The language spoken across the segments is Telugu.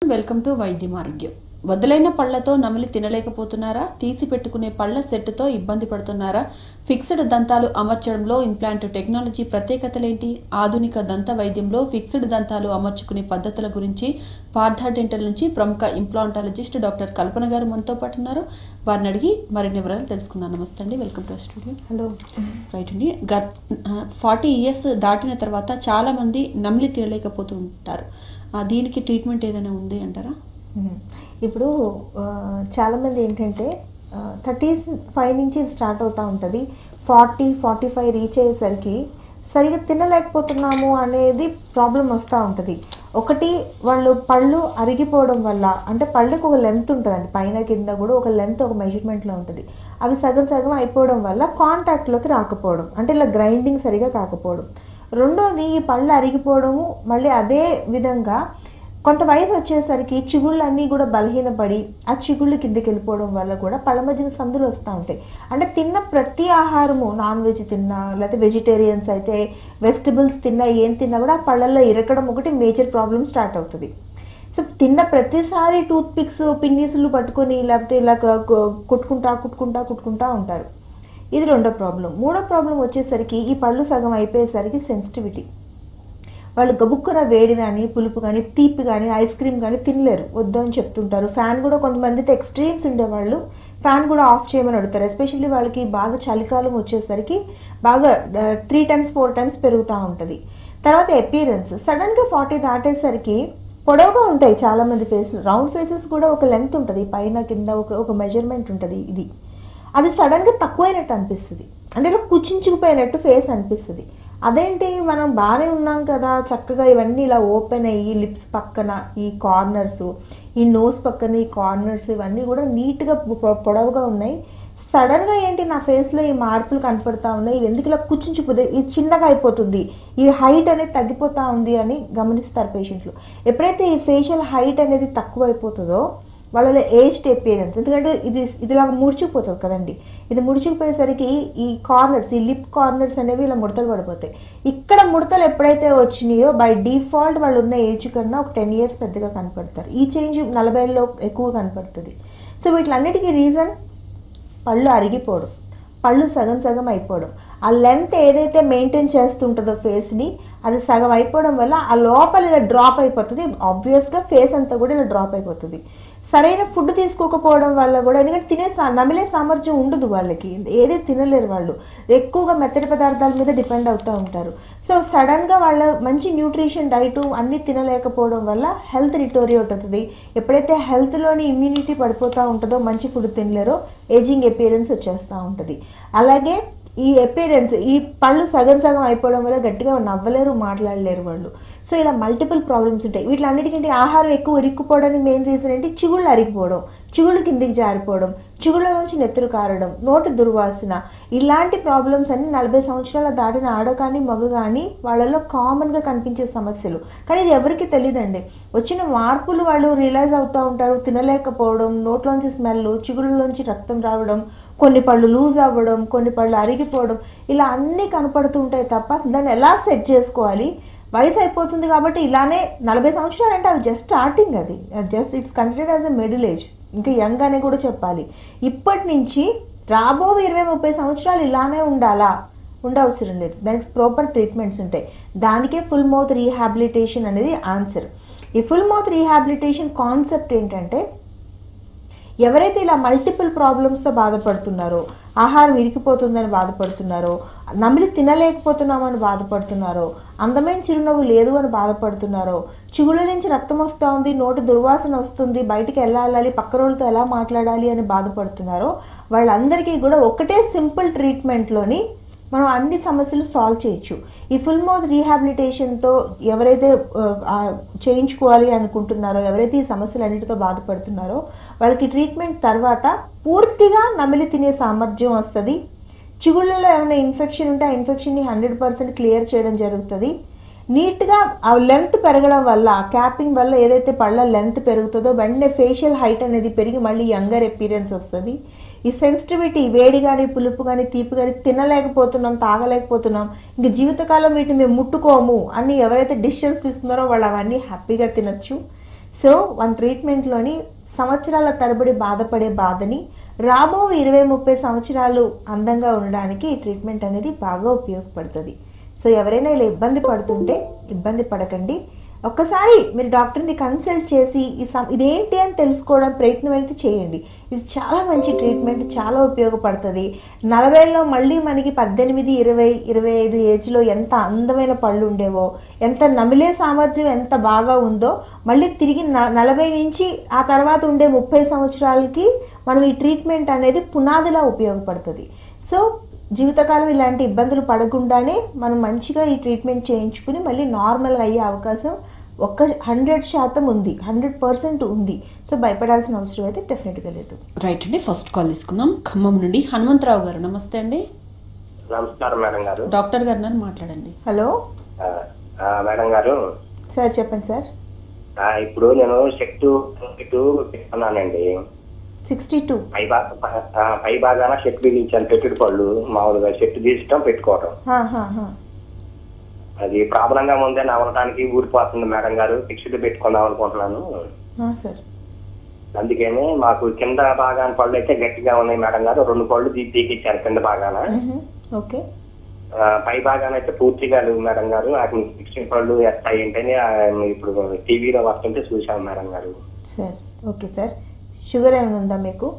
వెల్కమ్ టు వైద్యం ఆరోగ్యం వదిలైన పళ్లతో నమిలి తినలేకపోతున్నారా తీసి పెట్టుకునే పళ్ల సెట్టుతో ఇబ్బంది పడుతున్నారా ఫిక్స్డ్ దంతాలు అమర్చడంలో ఇంప్లాంట్ టెక్నాలజీ ప్రత్యేకతలేంటి ఆధునిక దంత వైద్యంలో ఫిక్స్డ్ దంతాలు అమర్చుకునే పద్ధతుల గురించి పార్థ డెంటల్ నుంచి ప్రముఖ ఇంప్లాంటాలజిస్ట్ డాక్టర్ కల్పన గారు మనతో పాటు ఉన్నారు వారిని అడిగి మరిన్ని వివరాలు తెలుసుకుందాం నమస్తే అండి welcome to studio hello right అండి గర్ ఫార్టీ ఇయర్స్ దాటిన తర్వాత చాలామంది నమిలి తినలేకపోతూ ఉంటారు ఆ, దీనికి ట్రీట్మెంట్ ఏదైనా ఉంది అంటారా మ్మ్. ఇప్పుడు ఆ, చాలామంది ఏంటంటే థర్టీస్ ఫైవ్ నుంచి స్టార్ట్ అవుతూ ఉంటుంది ఫార్టీ ఫార్టీ ఫైవ్ రీచ్ అయ్యేసరికి సరిగా తినలేకపోతున్నాము అనేది ప్రాబ్లం వస్తూ ఉంటుంది ఒకటి వాళ్ళు పళ్ళు అరిగిపోవడం వల్ల అంటే పళ్ళకి ఒక లెంత్ ఉంటుందండి పైన కింద కూడా ఒక లెంత్ ఒక మెజర్మెంట్లో ఉంటుంది అవి సగం సగం అయిపోవడం వల్ల కాంటాక్ట్లోకి రాకపోవడం అంటే ఇలా గ్రైండింగ్ సరిగా కాకపోవడం రెండోది ఈ పళ్ళు అరిగిపోవడము మళ్ళీ అదే విధంగా కొంత వయసు వచ్చేసరికి చిగుళ్ళు అన్నీ కూడా బలహీనపడి ఆ చిగుళ్ళు కిందకి వెళ్ళిపోవడం వల్ల కూడా పళ్ళ మధ్యన సందులు వస్తూ ఉంటాయి అంటే తిన్న ప్రతి ఆహారము నాన్ వెజ్ తిన్నా లేకపోతే వెజిటేరియన్స్ అయితే వెజిటబుల్స్ తిన్నా ఏం తిన్నా కూడా ఆ పళ్ళల్లో ఇరకడం ఒకటి మేజర్ ప్రాబ్లమ్ స్టార్ట్ అవుతుంది సో తిన్న ప్రతిసారి టూత్ పిక్స్ పిన్నీసులు పట్టుకొని లేకపోతే ఇలా క- క- కొట్టుకుంటా కుట్టుకుంటా కుట్టుకుంటా ఉంటారు ఇది రెండో ప్రాబ్లం మూడో ప్రాబ్లం వచ్చేసరికి ఈ పళ్ళు సగం అయిపోయేసరికి సెన్సిటివిటీ వాళ్ళు గబుక్కున వేడి కానీ పులుపు కానీ తీపి కానీ ఐస్ క్రీమ్ కానీ తినలేరు వద్దు అని చెప్తుంటారు ఫ్యాన్ కూడా కొంతమందితో ఎక్స్ట్రీమ్స్ ఉండేవాళ్ళు ఫ్యాన్ కూడా ఆఫ్ చేయమని అడుగుతారు ఎస్పెషల్లీ వాళ్ళకి బాగా చలికాలం వచ్చేసరికి బాగా త్రీ టైమ్స్ ఫోర్ టైమ్స్ పెరుగుతూ ఉంటుంది తర్వాత అపియరెన్స్ సడన్గా ఫార్టీ దాటేసరికి పొడవుగా ఉంటాయి చాలామంది ఫేస్లు రౌండ్ ఫేసెస్ కూడా ఒక లెంత్ ఉంటుంది పైన కింద ఒక ఒక మెజర్మెంట్ ఉంటుంది ఇది అది సడన్గా తక్కువైనట్టు అనిపిస్తుంది అంటే ఇలా కుచించుకుపోయినట్టు ఫేస్ అనిపిస్తుంది అదేంటి మనం బాగానే ఉన్నాం కదా చక్కగా ఇవన్నీ ఇలా ఓపెన్ అయ్యి లిప్స్ పక్కన ఈ కార్నర్స్ ఈ నోస్ పక్కన ఈ కార్నర్స్ ఇవన్నీ కూడా నీట్గా పొ- పొడవుగా ఉన్నాయి సడన్గా ఏంటి నా ఫేస్లో ఈ మార్పులు కనపడతా ఉన్నాయి ఇవి ఎందుకు ఇలా కుచించిపోతే ఇది చిన్నగా అయిపోతుంది ఈ హైట్ అనేది తగ్గిపోతా ఉంది అని గమనిస్తారు పేషెంట్లు ఎప్పుడైతే ఈ ఫేషియల్ హైట్ అనేది తక్కువ అయిపోతుందో వాళ్ళలో ఏజ్డ్ అపియరెన్స్ ఎందుకంటే ఇది ఇదిలాగా ముడుచుకుపోతుంది కదండి ఇది ముడుచుకుపోయేసరికి ఈ కార్నర్స్ ఈ లిప్ కార్నర్స్ అనేవి ఇలా ముడతలు పడిపోతాయి ఇక్కడ ముడతలు ఎప్పుడైతే వచ్చినాయో బై డిఫాల్ట్ వాళ్ళు ఉన్న ఏజ్ కన్నా ఒక టెన్ ఇయర్స్ పెద్దగా కనపడతారు ఈ చేంజ్ నలభైలో ఎక్కువ కనపడుతుంది సో వీటిలన్నిటికీ రీజన్ పళ్ళు అరిగిపోవడం పళ్ళు సగం సగం అయిపోవడం ఆ లెంత్ ఏదైతే మెయింటైన్ చేస్తుంటుందో ఫేస్ని అది సగం అయిపోవడం వల్ల ఆ లోపల ఇలా డ్రాప్ అయిపోతుంది ఆబ్వియస్గా ఫేస్ అంతా కూడా ఇలా డ్రాప్ అయిపోతుంది సరైన ఫుడ్ తీసుకోకపోవడం వల్ల కూడా ఎందుకంటే తినే సా- నమిలే సామర్థ్యం ఉండదు వాళ్ళకి ఏది తినలేరు వాళ్ళు ఎక్కువగా మెత్తటి పదార్థాల మీద డిపెండ్ అవుతూ ఉంటారు సో సడన్గా వాళ్ళ మంచి న్యూట్రిషన్ డైట్ అన్నీ తినలేకపోవడం వల్ల హెల్త్ రిటోరియేట్ అవుతుంది ఎప్పుడైతే హెల్త్లోని ఇమ్యూనిటీ పడిపోతూ ఉంటుందో మంచి ఫుడ్ తినలేరో ఏజింగ్ ఎపియరెన్స్ వచ్చేస్తూ ఉంటుంది అలాగే ఈ అపియరెన్స్ ఈ పళ్ళు సగం సగం అయిపోవడం వల్ల గట్టిగా నవ్వలేరు మాట్లాడలేరు వాళ్ళు సో ఇలా మల్టిపుల్ ప్రాబ్లమ్స్ ఉంటాయి వీటిలన్నిటికంటే ఆహారం ఎక్కువ ఇరుక్కుపోవడానికి మెయిన్ రీజన్ ఏంటి చిగుళ్ళు అరిగిపోవడం చిగుళ్ళు కిందికి జారిపోవడం చిగుళ్ళ నుంచి నెత్తురు కారడం నోటి దుర్వాసన ఇలాంటి ప్రాబ్లమ్స్ అన్ని నలభై సంవత్సరాల దాటిన ఆడ కానీ మగ కానీ వాళ్ళలో కామన్గా కనిపించే సమస్యలు కానీ ఇది ఎవరికి తెలియదండి వచ్చిన మార్పులు వాళ్ళు రియలైజ్ అవుతూ ఉంటారు తినలేకపోవడం నోట్లోంచి స్మెల్ చిగుళ్ళలోంచి రక్తం రావడం కొన్ని పళ్ళు లూజ్ అవ్వడం కొన్ని పళ్ళు అరిగిపోవడం ఇలా అన్నీ కనపడుతూ ఉంటాయి తప్ప అసలు దాన్ని ఎలా సెట్ చేసుకోవాలి వయసు అయిపోతుంది కాబట్టి ఇలానే నలభై సంవత్సరాలు అంటే అవి జస్ట్ స్టార్టింగ్ అది just it's considered as a middle age ఇంకా యంగ్ అనే కూడా చెప్పాలి ఇప్పటి నుంచి రాబో ఇరవై ముప్పై సంవత్సరాలు ఇలానే ఉండాలా ఉండవసరం లేదు దానికి ప్రాపర్ ట్రీట్మెంట్స్ ఉంటాయి దానికే ఫుల్ మౌత్ రీహాబిలిటేషన్ అనేది ఆన్సర్ ఈ ఫుల్ మౌత్ రీహాబిలిటేషన్ కాన్సెప్ట్ ఏంటంటే ఎవరైతే ఇలా మల్టిపుల్ ప్రాబ్లమ్స్తో బాధపడుతున్నారో ఆహారం ఇరికిపోతుందని బాధపడుతున్నారో నమిలి తినలేకపోతున్నామని బాధపడుతున్నారో అందమైన చిరునవ్వు లేదు అని బాధపడుతున్నారో చిగుళ్ళ నుంచి రక్తం వస్తూ ఉంది నోటి దుర్వాసన వస్తుంది బయటికి వెళ్ళాలి పక్క రోజులతో ఎలా మాట్లాడాలి అని బాధపడుతున్నారో వాళ్ళందరికీ కూడా ఒకటే సింపుల్ ట్రీట్మెంట్లోని మనం అన్ని సమస్యలు సాల్వ్ చేయొచ్చు ఈ ఫుల్ మౌత్ రీహాబిలిటేషన్తో ఎవరైతే ఆ, ఆ, చేయించుకోవాలి అనుకుంటున్నారో ఎవరైతే ఈ సమస్యలన్నిటితో బాధపడుతున్నారో వాళ్ళకి ట్రీట్మెంట్ తర్వాత పూర్తిగా నమిలి తినే సామర్థ్యం వస్తుంది చిగుళ్ళలో ఏమైనా ఇన్ఫెక్షన్ ఉంటే ఆ ఇన్ఫెక్షన్ని హండ్రెడ్ పర్సెంట్ క్లియర్ చేయడం జరుగుతుంది నీట్గా ఆ లెంత్ పెరగడం వల్ల క్యాపింగ్ వల్ల ఏదైతే పళ్ళ లెంత్ పెరుగుతుందో వెంటనే ఫేషియల్ హైట్ అనేది పెరిగి మళ్ళీ యంగర్ ఎపీరియన్స్ వస్తుంది ఈ సెన్సిటివిటీ వేడి కానీ పులుపు కానీ తీపి కానీ తినలేకపోతున్నాం తాగలేకపోతున్నాం ఇంక జీవితకాలం వీటిని మేము ముట్టుకోము అని ఎవరైతే డిసిషన్స్ తీసుకున్నారో వాళ్ళు అవన్నీ హ్యాపీగా తినచ్చు సో వన్ ట్రీట్మెంట్లోని సంవత్సరాల తరబడి బాధపడే బాధని రాబో ఇరవై ముప్పై సంవత్సరాలు అందంగా ఉండడానికి ఈ ట్రీట్మెంట్ అనేది బాగా ఉపయోగపడుతుంది సో ఎవరైనా ఇలా ఇబ్బంది పడుతుంటే ఇబ్బంది పడకండి ఒక్కసారి మీరు డాక్టర్ని కన్సల్ట్ చేసి ఈ సం ఇదేంటి అని తెలుసుకోవడం ప్రయత్నం అయితే చేయండి ఇది చాలా మంచి ట్రీట్మెంట్ చాలా ఉపయోగపడుతుంది నలభైలో మళ్ళీ మనకి పద్దెనిమిది ఇరవై ఇరవై ఐదు ఏజ్లో ఎంత అందమైన పళ్ళు ఉండేవో ఎంత నమిలే సామర్థ్యం ఎంత బాగా ఉందో మళ్ళీ తిరిగి న నలభై నుంచి ఆ తర్వాత ఉండే ముప్పై సంవత్సరాలకి మనం ఈ ట్రీట్మెంట్ అనేది పునాదిలా ఉపయోగపడుతుంది సో జీవితకాలం ఇలాంటి ఇబ్బందులు పడకుండానే మనం మంచిగా ఈ ట్రీట్మెంట్ చేయించుకుని మళ్ళీ నార్మల్గా అయ్యే అవకాశం ఒక్క హండ్రెడ్ శాతం ఉంది హండ్రెడ్ పర్సెంట్ ఉంది సో భయపడాల్సిన అవసరం అయితే డెఫినెట్గా లేదు రైట్ అండి ఫస్ట్ కాల్ తీసుకుందాం ఖమ్మం నుండి హనుమంతరావు గారు నమస్తే అండి నమస్కారం మేడం గారు డాక్టర్ గారు నన్ను మాట్లాడండి హలో ఆ, ఆ, మేడం గారు సార్ చెప్పండి సార్ ఆ, ఇప్పుడు నేను షెట్టు షెట్టు పెట్టుకున్నానండి సిక్స్టీ టూ పై భా ఆ, పై భాగాన షెట్ బిగించాను పెట్టుడు పళ్ళు మామూలుగా షెట్ తీసటం పెట్టుకోవటం అది ప్రాబ్లంగా ఉందే నవ్వటానికి ఊరిపోతుంది మేడం గారు ఫిక్స్డ్ పెట్టుకుందాం అనుకుంటున్నాను సార్ అందుకని మాకు కింద భాగాన పళ్ళు అయితే గట్టిగా ఉన్నాయి మేడం గారు రెండు పళ్ళు తీ తీకిచ్చారు కింద భాగాన ఓకే ఆ, పై భాగాన అయితే పూర్తిగా లేవు మేడం గారు వాటిని ఫిక్స్డ్ పళ్ళు ఎట్లా ఏంటని ఆ, ఇప్పుడు టీవీలో వస్తుంటే చూసాం మేడం గారు సార్ ఓకే సార్ షుగర్ ఏమైనా ఉందా మీకు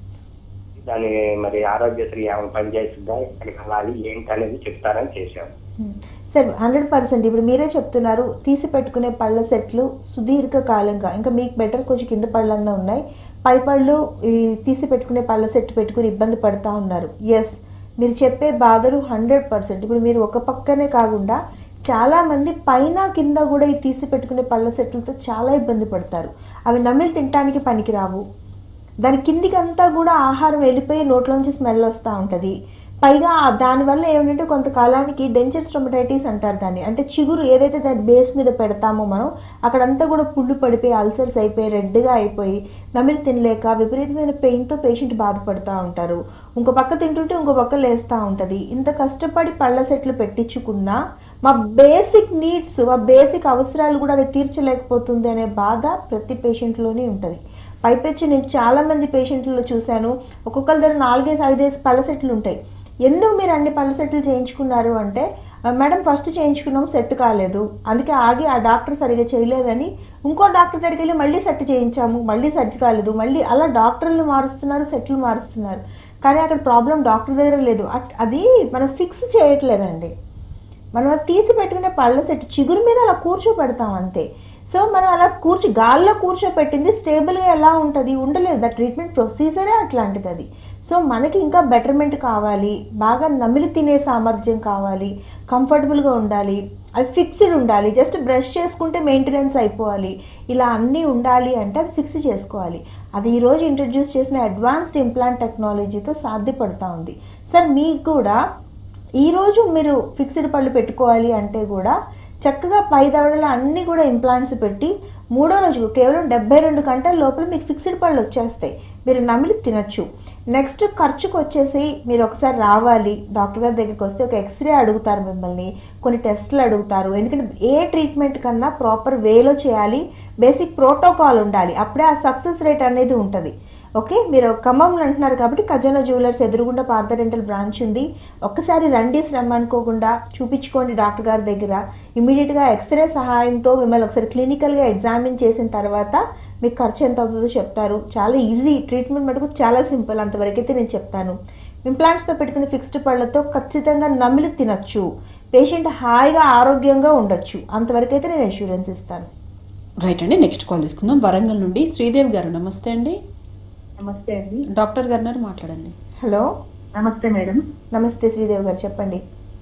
దాని మరి ఆరోగ్యశ్రీ ఏమైనా పనిచేస్తుందా ఎక్కడికి వెళ్ళాలి ఏంటి అనేది చెప్తారని చేశాం మ్మ్. సార్ హండ్రెడ్ పర్సెంట్ ఇప్పుడు మీరే చెప్తున్నారు తీసి పెట్టుకునే పళ్ళ సెట్లు సుదీర్ఘ కాలంగా ఇంకా మీకు బెటర్ కొంచెం కింద పళ్ళన్నా ఉన్నాయి పై పళ్ళు ఈ తీసి పెట్టుకునే పళ్ళ సెట్ పెట్టుకుని ఇబ్బంది పడతా ఉన్నారు ఎస్ మీరు చెప్పే బాధలు హండ్రెడ్ పర్సెంట్ ఇప్పుడు మీరు ఒక పక్కనే కాకుండా చాలామంది పైన కింద కూడా ఈ తీసి పెట్టుకునే పళ్ళ సెట్లతో చాలా ఇబ్బంది పడతారు అవి నమిలి తినడానికి పనికిరావు దాని కిందికంతా కూడా ఆహారం వెళ్ళిపోయి నోట్లోంచి స్మెల్ వస్తూ ఉంటుంది పైగా ఆ దానివల్ల ఏమిటంటే కొంతకాలానికి డెంచర్ స్టొమటైటిస్ అంటారు దాన్ని అంటే చిగురు ఏదైతే దాని బేస్ మీద పెడతామో మనం అక్కడంతా కూడా పుళ్ళు పడిపోయి అల్సర్స్ అయిపోయి రెడ్గా అయిపోయి నమిలి తినలేక విపరీతమైన పెయిన్తో పేషెంట్ బాధపడుతూ ఉంటారు ఇంకో పక్క తింటుంటే ఇంకో పక్క లేస్తూ ఉంటుంది ఇంత కష్టపడి పళ్ళ సెట్లు పెట్టించుకున్నా మా బేసిక్ నీడ్స్ మా బేసిక్ అవసరాలు కూడా అది తీర్చలేకపోతుంది అనే బాధ ప్రతి పేషెంట్లోనే ఉంటుంది పైపెచ్చు నేను చాలామంది పేషెంట్లలో చూశాను ఒక్కొక్కరి దగ్గర నాలుగేసి ఐదేసి పళ్ళ సెట్లు ఉంటాయి ఎందుకు మీరు అన్ని పళ్ళ సెట్లు చేయించుకున్నారు అంటే "ఆ, మేడం ఫస్ట్ చేయించుకున్నాం సెట్ కాలేదు అందుకే ఆగి ఆ డాక్టర్ సరిగా చేయలేదని ఇంకో డాక్టర్ దగ్గరికి వెళ్ళి మళ్ళీ సెట్ చేయించాము మళ్ళీ సెట్ కాలేదు మళ్ళీ అలా డాక్టర్లు మారుస్తున్నారు సెట్లు మారుస్తున్నారు కానీ అక్కడ ప్రాబ్లం డాక్టర్ దగ్గర లేదు అట్- అది మనం ఫిక్స్ చేయట్లేదండి మనం అది తీసి పెట్టుకునే పళ్ళ సెట్ చిగురు మీద అలా కూర్చోపెడతాం అంతే సో మనం అలా కూర్చో గాల్లో కూర్చోపెట్టింది స్టేబుల్గా ఎలా ఉంటుంది ఉండలేదు దా ట్రీట్మెంట్ ప్రొసీజరే అట్లాంటిది అది సో మనకి ఇంకా బెటర్మెంట్ కావాలి బాగా నమిలి తినే సామర్థ్యం కావాలి కంఫర్టబుల్గా ఉండాలి అవి ఫిక్స్డ్ ఉండాలి జస్ట్ బ్రష్ చేసుకుంటే మెయింటెనెన్స్ అయిపోవాలి ఇలా అన్నీ ఉండాలి అంటే అది ఫిక్స్ చేసుకోవాలి అది ఈరోజు ఇంట్రడ్యూస్ చేసిన అడ్వాన్స్డ్ ఇంప్లాంట్ టెక్నాలజీతో సాధ్యపడుతూ ఉంది సార్ మీకు కూడా ఈరోజు మీరు ఫిక్స్డ్ పళ్ళు పెట్టుకోవాలి అంటే కూడా చక్కగా పై దవడలో అన్నీ కూడా ఇంప్లాంట్స్ పెట్టి మూడో రోజు కేవలం డెబ్బై రెండు గంటల లోపల మీకు ఫిక్స్డ్ పళ్ళు వచ్చేస్తాయి మీరు నమిలి తినచ్చు నెక్స్ట్ ఖర్చుకు వచ్చేసి మీరు ఒకసారి రావాలి డాక్టర్ గారి దగ్గరికి వస్తే ఒక ఎక్స్రే అడుగుతారు మిమ్మల్ని కొన్ని టెస్టులు అడుగుతారు ఎందుకంటే ఏ ట్రీట్మెంట్ కన్నా ప్రాపర్ వేలో చేయాలి బేసిక్ ప్రోటోకాల్ ఉండాలి అప్పుడే ఆ సక్సెస్ రేట్ అనేది ఉంటుంది ఓకే మీరు ఖమ్మంలో అంటున్నారు కాబట్టి ఖజానా జ్యువెలర్స్ ఎదురుగుండా పార్థ డెంటల్ బ్రాంచ్ ఉంది ఒక్కసారి రండి శ్రమ అనుకోకుండా చూపించుకోండి డాక్టర్ గారి దగ్గర ఇమీడియట్గా ఎక్స్రే సహాయంతో మిమ్మల్ని ఒకసారి క్లినికల్గా ఎగ్జామిన్ చేసిన తర్వాత మీకు ఖర్చు ఎంత అవుతుందో చెప్తారు చాలా ఈజీ ట్రీట్మెంట్ మటుకు చాలా సింపుల్ అంతవరకు అయితే నేను చెప్తాను ఇంప్లాంట్స్తో పెట్టుకునే ఫిక్స్డ్ పళ్ళతో ఖచ్చితంగా నమిలి తినచ్చు పేషెంట్ హాయిగా ఆరోగ్యంగా ఉండొచ్చు అంతవరకు అయితే నేను ఇన్సూరెన్స్ ఇస్తాను రైట్ అండి నెక్స్ట్ కాల్ తీసుకుందాం వరంగల్ నుండి శ్రీదేవి గారు నమస్తే అండి నమస్తే అండి డాక్టర్ గారు ఉన్నారు, మాట్లాడండి హలో నమస్తే మేడం నమస్తే శ్రీదేవి గారు చెప్పండి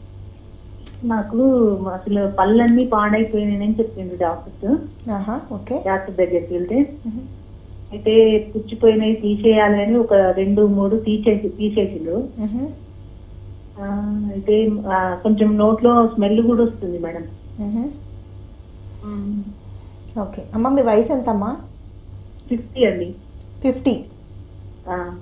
నాకు అసలు పళ్ళన్నీ పాడైపోయినాయని చెప్పింది డాక్టర్ ఆహా ఓకే డాక్టర్ దగ్గరికి వెళ్తే అయితే పుచ్చిపోయినవి తీసేయాలి అని ఒక రెండు మూడు తీసేసి తీసేసిండు మ్హూ. ఆ, అయితే ఆ, కొంచెం నోట్లో స్మెల్ కూడా వస్తుంది మేడం మ్హూ. ఓకే అమ్మ మీ వయసు ఎంతమ్మా ఫిఫ్టీ అండి ఫిఫ్టీ ఆ,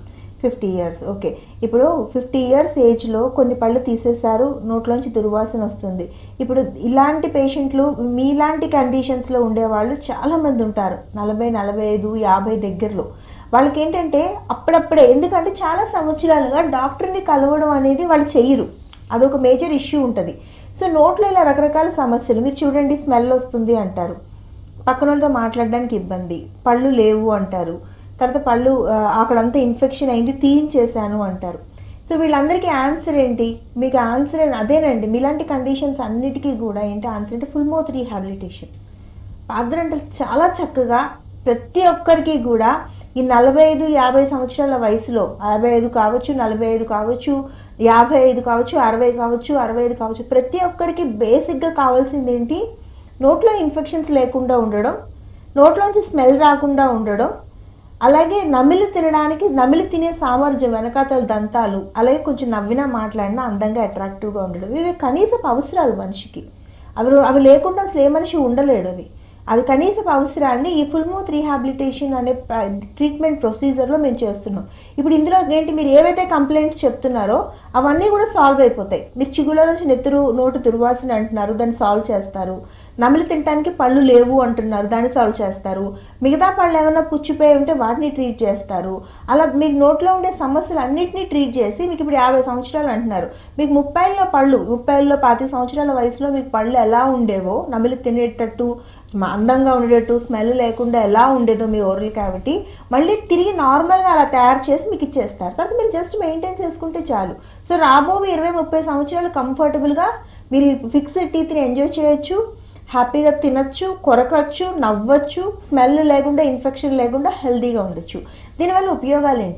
ఫిఫ్టీ ఇయర్స్ ఓకే ఇప్పుడు ఫిఫ్టీ ఇయర్స్ ఏజ్లో కొన్ని పళ్ళు తీసేశారు నోట్లోంచి దుర్వాసన వస్తుంది ఇప్పుడు ఇలాంటి పేషెంట్లు మీలాంటి కండిషన్స్లో ఉండేవాళ్ళు చాలామంది ఉంటారు నలభై నలభై ఐదు యాభై దగ్గరలో వాళ్ళకి ఏంటంటే అప్పుడప్పుడే ఎందుకంటే చాలా సంవత్సరాలుగా డాక్టర్ని కలవడం అనేది వాళ్ళు చెయ్యరు అదొక మేజర్ ఇష్యూ ఉంటుంది సో నోట్లో ఇలా రకరకాల సమస్యలు మీరు చూడండి స్మెల్ వస్తుంది అంటారు పక్కన వాళ్ళతో మాట్లాడడానికి ఇబ్బంది పళ్ళు లేవు అంటారు తర్వాత పళ్ళు ఆ, అక్కడంతా ఇన్ఫెక్షన్ అయింది తీయించేశాను అంటారు సో వీళ్ళందరికీ ఆన్సర్ ఏంటి మీకు ఆన్సర్ అదేనండి మీలాంటి కండిషన్స్ అన్నిటికీ కూడా ఏంటి ఆన్సర్ అంటే ఫుల్ మౌత్ రీహాబిలిటేషన్ పాదరంటలు చాలా చక్కగా ప్రతి ఒక్కరికి కూడా ఈ నలభై ఐదు యాభై సంవత్సరాల వయసులో యాభై ఐదు కావచ్చు నలభై ఐదు కావచ్చు యాభై ఐదు కావచ్చు అరవై కావచ్చు అరవై ఐదు కావచ్చు ప్రతి ఒక్కరికి బేసిక్గా కావాల్సింది ఏంటి నోట్లో ఇన్ఫెక్షన్స్ లేకుండా ఉండడం నోట్లోంచి స్మెల్ రాకుండా ఉండడం అలాగే నమిలి తినడానికి నమిలి తినే సామర్థ్యం వెనకాతల దంతాలు అలాగే కొంచెం నవ్వినా మాట్లాడినా అందంగా అట్రాక్టివ్గా ఉండడం ఇవి కనీసపు అవసరాలు మనిషికి అవి అవి లేకుండా అసలు ఏ మనిషి ఉండలేడు అవి అది కనీసపు అవసరాన్ని ఈ ఫుల్ మౌత్ రీహాబిలిటేషన్ అనే ట్రీట్మెంట్ ప్రొసీజర్లో మేము చేస్తున్నాం ఇప్పుడు ఇందులో ఏంటి మీరు ఏవైతే కంప్లైంట్స్ చెప్తున్నారో అవన్నీ కూడా సాల్వ్ అయిపోతాయి మీరు చిగుళ్ళ నుంచి నెత్తురు నోటు దుర్వాసన అంటున్నారు దాన్ని సాల్వ్ చేస్తారు నమిలి తినడానికి పళ్ళు లేవు అంటున్నారు దాన్ని సాల్వ్ చేస్తారు మిగతా పళ్ళు ఏమైనా పుచ్చిపోయి ఉంటే వాటిని ట్రీట్ చేస్తారు అలా మీకు నోట్లో ఉండే సమస్యలు అన్నింటినీ ట్రీట్ చేసి మీకు ఇప్పుడు యాభై సంవత్సరాలు అంటున్నారు మీకు ముప్పైలో పళ్ళు ముప్పైలో పాతి సంవత్సరాల వయసులో మీకు పళ్ళు ఎలా ఉండేవో నమిలి తినేటట్టు మ- అందంగా ఉండేటట్టు స్మెల్ లేకుండా ఎలా ఉండేదో మీ ఓరల్ క్యావిటీ మళ్ళీ తిరిగి నార్మల్గా అలా తయారు చేసి మీకు ఇచ్చేస్తారు తర్వాత మీరు జస్ట్ మెయింటైన్ చేసుకుంటే చాలు సో రాబోయే ఇరవై ముప్పై సంవత్సరాలు కంఫర్టబుల్గా మీరు ఫిక్స్డ్ టీత్ని ఎంజాయ్ చేయొచ్చు హ్యాపీగా తినచ్చు కొరకచ్చు నవ్వచ్చు స్మెల్ లేకుండా ఇన్ఫెక్షన్ లేకుండా హెల్తీగా ఉండొచ్చు దీనివల్ల ఉపయోగాలు ఏంటి